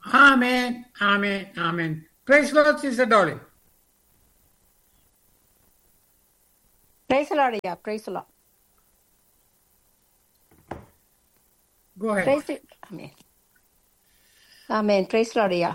Amen. Amen. Amen. Praise Lord, Sister Dolly. Praise Lord ஐயா praise Lord Go ahead. Praise amen amen praise Lord ஐயா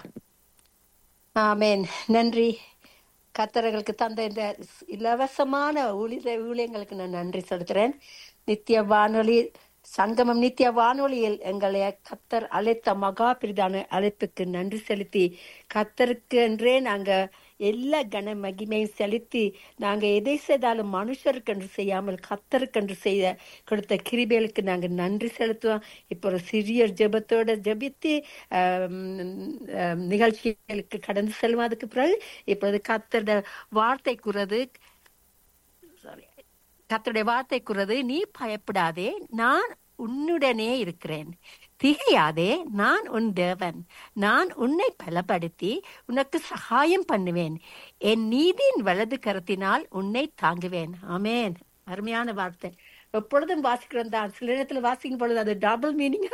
amen நன்றி கத்தர்களுக்கு தந்த இந்த இலவசமான ஊழிய ஊழியங்களுக்கு நான் நன்றி செலுத்துறேன் நித்திய வானொலி சங்கமம் நித்திய வானொலியில் எங்களை கத்தர் அழைத்த மகா பிரிதான அழைப்புக்கு நன்றி செலுத்தி கத்தருக்கு என்றே நாங்க எல்லா கன மகிமையும் செலுத்தி நாங்க எதை செய்தாலும் மனுஷருக்கு என்று செய்யாமல் கத்தருக்கு செய்த கொடுத்த கிருபைகளுக்கு நாங்க நன்றி செலுத்துவோம் இப்போ ஒரு சிறிய ஜெபத்தோட ஜெபித்து ஆம், ஆம், நிகழ்ச்சிகளுக்கு கடந்து செல்வோம் அதுக்கு பிறகு இப்பொழுது கத்தரோட வார்த்தை கூறது சாரி கர்த்தருடைய வார்த்தை கூறது நீ பயப்படாதே நான் உன்னுடனே இருக்கிறேன் திகையாதே நான் உன் தேவன் நான் உன்னை பலப்படுத்தி உனக்கு சகாயம் பண்ணுவேன் என் நீதியின் வலது கரத்தினால் உன்னை தாங்குவேன் ஆமென் அருமையான வார்த்தை எப்பொழுதும் வாசிக்கிறோம் தான் சில நேரத்தில் வாசிக்கும் பொழுது அது டபுள் மீனிங்கா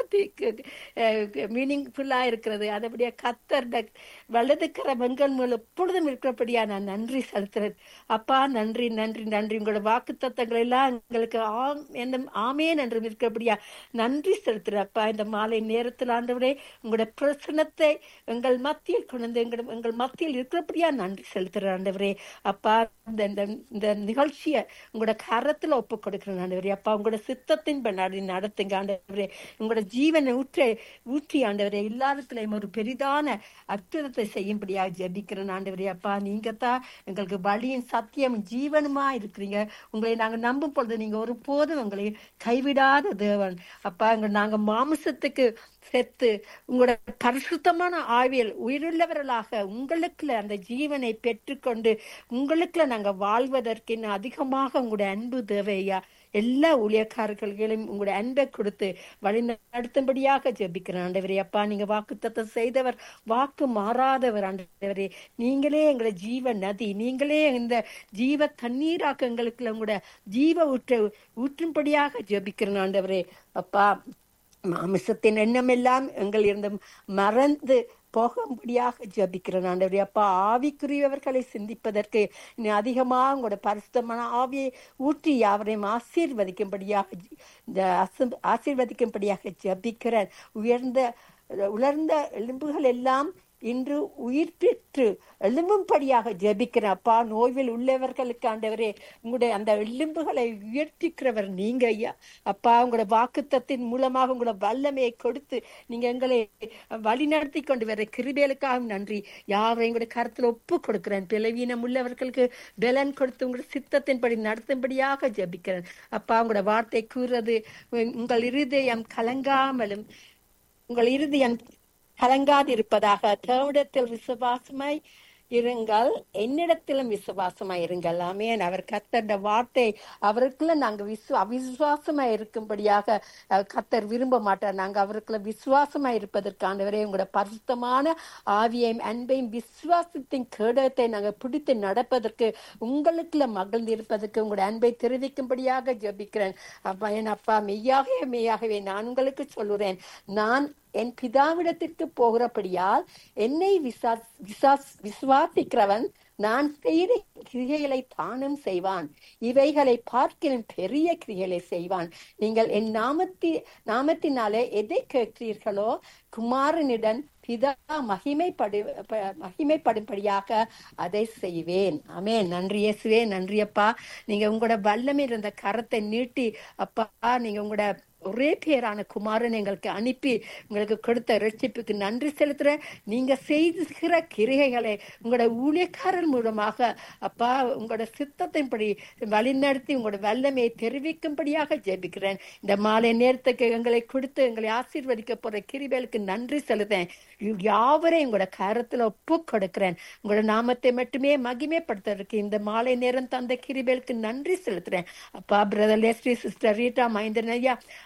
மீனிங் ஃபுல்லா இருக்கிறது அதுபடியா கத்தர் வலதுக்கிற வெங்கல் மூலம் எப்பொழுதும் இருக்கிறபடியா நான் நன்றி செலுத்துறேன் அப்பா நன்றி நன்றி நன்றி உங்களோட வாக்கு தத்தங்கள் எல்லாம் எங்களுக்கு ஆம் என்ன ஆமேன் என்று இருக்கிறபடியா நன்றி செலுத்துறேன் அப்பா இந்த மாலை நேரத்தில் ஆண்டவரே உங்களோட பிரசனத்தை எங்கள் மத்தியில் கொண்டு வந்து எங்கள் எங்கள் மத்தியில் இருக்கிறபடியா நன்றி செலுத்துறேன் ஆண்டவரே அப்பா இந்த இந்த இந்த நிகழ்ச்சியை உங்களோட கரத்துல ஒப்பு கொடுக்கிறேன் ஆண்டவரே அப்பா உங்களோட சித்தத்தின் பண்ணாடி நடத்துங்க ஆண்டவரே உங்களோட ஜீவனை ஊற்ற ஊற்றி ஆண்டவரே எல்லாத்துலயும் ஒரு பெரிதான அற்புதத்தை செய்யும்படியாக ஜெபிக்கிறேன் ஆண்டவரே அப்பா நீங்க தான் எங்களுக்கு வழியும் சத்தியம் ஜீவனுமா இருக்கிறீங்க உங்களை நாங்க நம்பும் பொழுது நீங்க ஒருபோதும் எங்களை கைவிடாத தேவன் அப்பா எங்க நாங்க மாமிசத்துக்கு செத்து உங்களோட பரிசுத்தமான ஆவியல் உயிருள்ளவர்களாக உங்களுக்குள்ள அந்த ஜீவனை பெற்றுக்கொண்டு உங்களுக்குள்ள நாங்க வாழ்வதற்கு இன்னும் அதிகமாக உங்களுடைய அன்பு தேவையா எல்லா ஊழியக்காரர்களையும் உங்களுடைய அன்பை கொடுத்து வழி நடத்தும்படியாக ஜெபிக்கிறேன் ஆண்டவரே அப்பா நீங்க வாக்கு செய்தவர் வாக்கு மாறாதவர் ஆண்டவரே நீங்களே எங்களை ஜீவ நதி நீங்களே இந்த ஜீவ தண்ணீராக்க எங்களுக்கு உங்களோட ஜீவ ஊற்ற ஊற்றும்படியாக ஜெபிக்கிறேன் ஆண்டவரே அப்பா மாமிசத்தின் எண்ணம் எல்லாம் எங்கள் இருந்து மறந்து போகும்படியாக ஜபிக்கிறேன் ஆண்டவரே அப்பா ஆவிக்குரியவர்களை சிந்திப்பதற்கு நீ அதிகமாக உங்களோட பரிசுத்தமான ஆவியை ஊற்றி யாவரையும் ஆசீர்வதிக்கும்படியாக ஜி- இந்த அசம் ஆசீர்வதிக்கும்படியாக ஜபிக்கிறேன் உயர்ந்த உலர்ந்த எலும்புகள் எல்லாம் இன்று உயிர் பெற்று எழும்பும்படியாக ஜெபிக்கிறேன் அப்பா நோய்வில் உள்ளவர்களுக்கு ஆண்டவரே உங்களுடைய அந்த எலும்புகளை உயர்த்திக்கிறவர் நீங்க ஐயா அப்பா உங்களோட வாக்குத்தத்தின் மூலமாக உங்களோட வல்லமையை கொடுத்து நீங்க எங்களை வழிநடத்தி கொண்டு வர கிருபேலுக்காக நன்றி யாரை எங்களுடைய கருத்துல ஒப்பு கொடுக்கிறேன் பிளவீனம் உள்ளவர்களுக்கு பலன் கொடுத்து உங்களோட சித்தத்தின்படி நடத்தும்படியாக ஜெபிக்கிறேன் அப்பா உங்களோட வார்த்தை கூறுறது உங்கள் இருதயம் கலங்காமலும் உங்கள் இருதயம் கலங்காதிருப்பதாக தேவடத்தில் விசுவாசமாய் இருங்கள் என்னிடத்திலும் விசுவாசமாய் இருங்கள் ஆமென் அவர் கத்தர் வார்த்தை அவருக்குள்ள நாங்க விசு அவிசுவாசமா இருக்கும்படியாக அஹ், கத்தர் விரும்ப மாட்டார் நாங்க அவருக்குள்ள விசுவாசமா இருப்பதற்கானவரே உங்களோட பரிசுத்தமான ஆவியையும் அன்பையும் விசுவாசத்தின் கேடத்தை நாங்க பிடித்து நடப்பதற்கு உங்களுக்குள்ள மகிழ்ந்து இருப்பதற்கு உங்களோட அன்பை தெரிவிக்கும்படியாக ஜெபிக்கிறேன் அப்பா என் அப்பா மெய்யாகவே மெய்யாகவே நான் உங்களுக்கு சொல்லுறேன் நான் என் பிதாவிடத்திற்கு போகிறபடியால் என்னை விசா விசாஸ் விசுவாசிக்கிறவன் நான் செய்த கிரியைகளை தானும் செய்வான் இவைகளை பார்க்கிலும் பெரிய கிரியைகளை செய்வான் நீங்கள் என் நாமத்தி நாமத்தினாலே எதை கேட்கிறீர்களோ குமாரனிடம் பிதா மகிமைப்படு ப- மகிமைப்படும்படியாக அதை செய்வேன் ஆமென் நன்றி இயேசுவே நன்றி அப்பா நீங்க உங்களோட வல்லமை இருந்த கரத்தை நீட்டி அப்பா நீங்க உங்களோட ஒரே பேரான குமாரன் எங்களுக்கு அனுப்பி உங்களுக்கு கொடுத்த ரட்சிப்புக்கு நன்றி செலுத்துறேன் நீங்க செய்கிற கிரிகைகளை உங்களோட ஊழியக்காரர் மூலமாக அப்பா உங்களோட சித்தத்தின்படி வழிநடத்தி உங்களோட வல்லமையை தெரிவிக்கும்படியாக ஜெபிக்கிறேன் இந்த மாலை நேரத்துக்கு எங்களை கொடுத்து எங்களை ஆசீர்வதிக்க போற கிரிபேலுக்கு நன்றி செலுத்தேன் யாவரையும் உங்களோட கரத்துல ஒப்பு கொடுக்கிறேன் உங்களோட நாமத்தை மட்டுமே மகிமைப்படுத்துறதுக்கு இந்த மாலை நேரம் தந்த கிரிபேலுக்கு நன்றி செலுத்துறேன் அப்பா பிரதர் லெஸ்ரி சிஸ்டர் ரீட்டா மைந்தன் ஐயா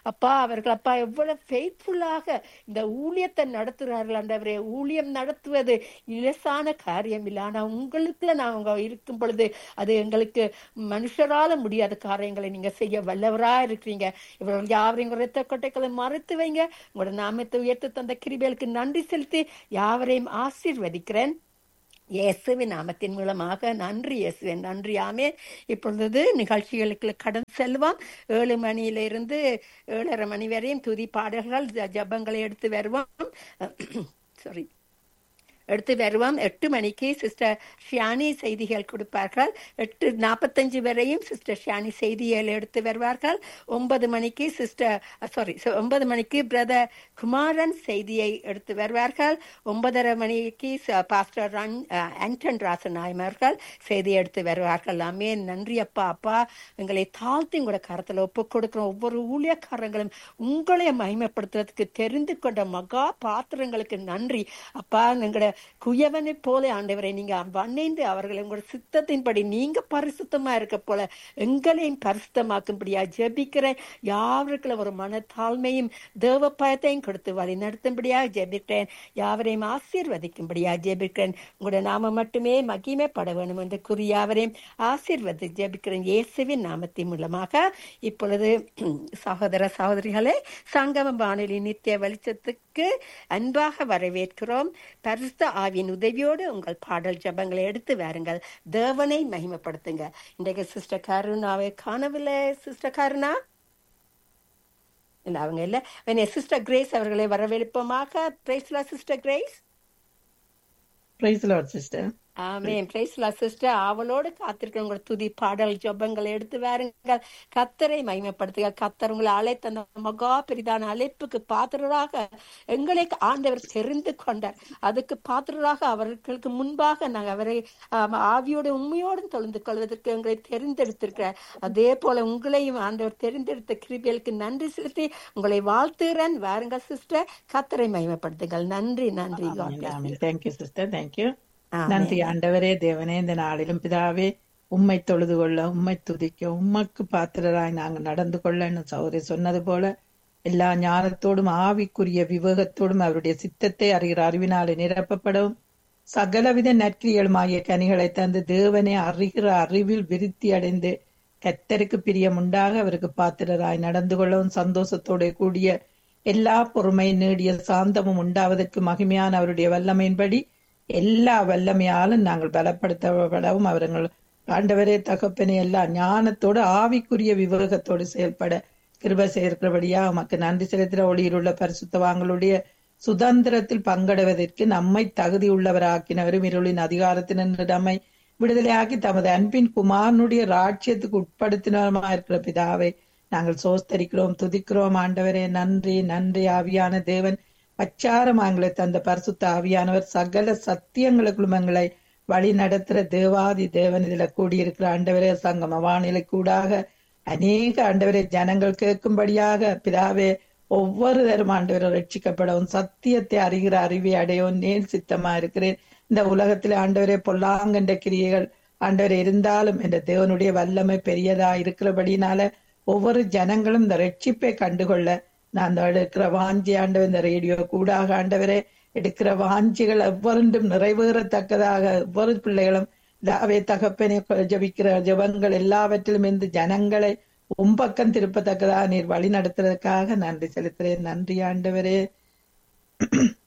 அப்பா அவர்கள் அப்பா எவ்வளவு ஃபெய்த்ஃபுல்லாக இந்த ஊழியத்தை நடத்துகிறார்கள் ஆண்டவரே ஊழியம் நடத்துவது இலசான காரியம் இல்லை ஆனா உங்களுக்குள்ள நாங்க இருக்கும் பொழுது அது எங்களுக்கு மனுஷரால முடியாத காரியங்களை நீங்க செய்ய வல்லவரா இருக்கிறீங்க இவர்கள் யாவரையும் இரத்த கொட்டைகளை மறைத்து வைங்க உங்களோட நாமத்தை உயர்த்தி தந்த கிருபைகளுக்கு நன்றி செலுத்தி யாவரையும் ஆசீர்வதிக்கிறேன் இயேசுவின் நாமத்தின் மூலமாக நன்றி இயேசுவின் நன்றி ஆமே இப்பொழுது நிகழ்ச்சிகளுக்கு கடந்து செல்வோம் ஏழு மணியிலிருந்து ஏழரை மணி வரையும் துதி பாடல்கள் ஜ- ஜெபங்களை எடுத்து வருவோம் சாரி எடுத்து வருவோம் எட்டு மணிக்கு சிஸ்டர் ஷியானி செய்திகள் கொடுப்பார்கள் எட்டு நாற்பத்தஞ்சு வரையும் சிஸ்டர் ஷியானி செய்திகள் எடுத்து வருவார்கள் ஒன்பது மணிக்கு சிஸ்டர் சாரி ஒன்பது மணிக்கு பிரதர் குமாரன் செய்தியை எடுத்து வருவார்கள் ஒன்பதரை மணிக்கு ச- பாஸ்டர் ரன் அஹ், ஆண்டன் ராசநாயம் அவர்கள் செய்தியை எடுத்து வருவார்கள் ஆமே நன்றி அப்பா அப்பா எங்களை தாழ்த்தி உங்களோட கரத்தில் ஒப்பு கொடுக்கிறோம் ஒவ்வொரு ஊழியக்காரங்களும் உங்களை மகிமைப்படுத்துறதுக்கு தெரிந்து கொண்ட மகா பாத்திரங்களுக்கு நன்றி அப்பா எங்களோட குயவனை போல ஆண்டவரை நீங்க வண்ணைந்து அவர்களை உங்களோட சித்தத்தின்படி நீங்க பரிசுத்தமா இருக்க போல எங்களையும் பரிசுத்தமாக்கும்படியா ஜெபிக்கிறேன் யாவருக்குள்ள ஒரு மன தாழ்மையும் தேவ பயத்தையும் கொடுத்து வழி நடத்தும்படியா ஜெபிக்கிறேன் யாவரையும் ஆசீர்வதிக்கும்படியா ஜெபிக்கிறேன் உங்களோட நாம மட்டுமே மகிமைப்பட வேணும் என்று கூறி யாவரையும் ஆசீர்வதி ஜெபிக்கிறேன் இயேசுவின் நாமத்தின் மூலமாக இப்பொழுது சகோதர சகோதரிகளே சங்கம வானொலி நித்திய வெளிச்சத்துக்கு அன்பாக வரவேற்கிறோம் பரிசுத்த ஆவியின் உதவியோடு உங்கள் பாடல் ஜெபங்களை எடுத்து வாருங்கள் தேவனை மகிமைப்படுத்துங்க இன்றைக்கு சிஸ்டர் கருணாவை காணவில்லை சிஸ்டர் கருணா இல்ல அவங்க இல்ல சிஸ்டர் கிரேஸ் அவர்களை வரவேற்போமாக praise Lord sister Grace praise Lord sister amen praise Lord sister அவளோடு காத்திருக்கிற உங்கள் துதி பாடல் ஜெபங்களை எடுத்து வாருங்கள் கத்தரை மகிமைப்படுத்துக கத்தர் உங்களை அழைத்த அந்த மகா பெரிதான அழைப்புக்கு பாத்திரராக எங்களை ஆண்டவர் தெரிந்து கொண்டார் அதுக்கு பாத்திரராக அவர்களுக்கு முன்பாக நாங்கள் அவரை ஆம், ஆவியோடு உண்மையோடும் தொழுந்து கொள்வதற்கு எங்களை தெரிந்தெடுத்திருக்கிறார் அதே போல உங்களையும் ஆண்டவர் தெரிந்தெடுத்த கிருபியலுக்கு நன்றி செலுத்தி உங்களை வாழ்த்துகிறேன் வாருங்கள் சிஸ்டர் கத்தரை மகிமைப்படுத்துங்கள் நன்றி நன்றி God bless you. Thank you sister thank you amen. நன்றி ஆண்டவரே தேவனே இந்த நாளிலும் பிதாவே உம்மை தொழுது கொள்ள உம்மை துதிக்க உம்மக்கு பாத்திரராய் நாங்கள் நடந்து கொள்ளன்னு சௌரி சொன்னது போல எல்லா ஞானத்தோடும் ஆவிக்குரிய விவேகத்தோடும் அவருடைய சித்தத்தை அறிகிற அறிவினாலே நிரப்பப்படவும் சகலவித நற்கிரியலுமாகிய கனிகளை தந்து தேவனை அறிகிற அறிவில் விருத்தி அடைந்து கத்தருக்கு பிரியமுண்டாக அவருக்கு பாத்திரராய் நடந்து கொள்ளவும் சந்தோஷத்தோட கூடிய எல்லா பொறுமையும் நீடிய சாந்தமும் உண்டாவதற்கு மகிமையான அவருடைய வல்லமையின்படி எல்லா வல்லமையாலும் நாங்கள் பலப்படுத்தப்படவும் அவர்கள் ஆண்டவரே தகப்பனே எல்லா ஞானத்தோடு ஆவிக்குரிய விவேகத்தோடு செயல்பட கிருபை சேர்க்கிறபடியா உமக்கு நன்றி செலுத்துகிற ஒளியிலுள்ள பரிசுத்தவாங்களுடைய சுதந்திரத்தில் பங்கடைவதற்கு நம்மை தகுதி உள்ளவராக்கினவரும் இருளின் அதிகாரத்தினின்று நம்மை விடுதலையாக்கி தமது அன்பின் குமாரனுடைய ராட்சியத்துக்கு உட்படுத்தினவருமா இருக்கிற பிதாவை நாங்கள் சோஸ்தரிக்கிறோம் துதிக்கிறோம் ஆண்டவரே நன்றி நன்றி ஆவியான தேவன் பச்சாரம் எங்களை தந்த பரிசுத்த ஆவியானவர் சகல சத்தியங்களுக்குள்ளும் எங்களை வழி நடத்துற தேவாதி தேவன் இதுல கூடியிருக்கிற ஆண்டவரே சங்கம வானிலை கூடாக அநேக ஆண்டவரே ஜனங்கள் கேட்கும்படியாக பிதாவே ஒவ்வொரு தரும் ஆண்டவரை ரட்சிக்கப்படவும் சத்தியத்தை அறிகிற அறிவை அடையவும் நேர் சித்தமா இருக்கிறேன் இந்த உலகத்திலே ஆண்டவரே பொல்லாங்கண்ட கிரியைகள் ஆண்டவர் இருந்தாலும் இந்த தேவனுடைய வல்லமை பெரியதா இருக்கிறபடினால ஒவ்வொரு ஜனங்களும் இந்த ரட்சிப்பை கண்டுகொள்ள நான் அந்த எடுக்கிற வாஞ்சி ஆண்டவர் இந்த ரேடியோ கூடாக ஆண்டவரே எடுக்கிற வாஞ்சிகள் எவ்வொன்றும் நிறைவேறத்தக்கதாக ஒவ்வொரு பிள்ளைகளும் தாவே தகப்பனை ஜபிக்கிற ஜபங்கள் எல்லாவற்றிலும் இருந்து ஜனங்களை உம்பக்கம் திருப்பத்தக்கதாக நீர் வழி நடத்துறதுக்காக நன்றி செலுத்துறேன் நன்றி ஆண்டவரே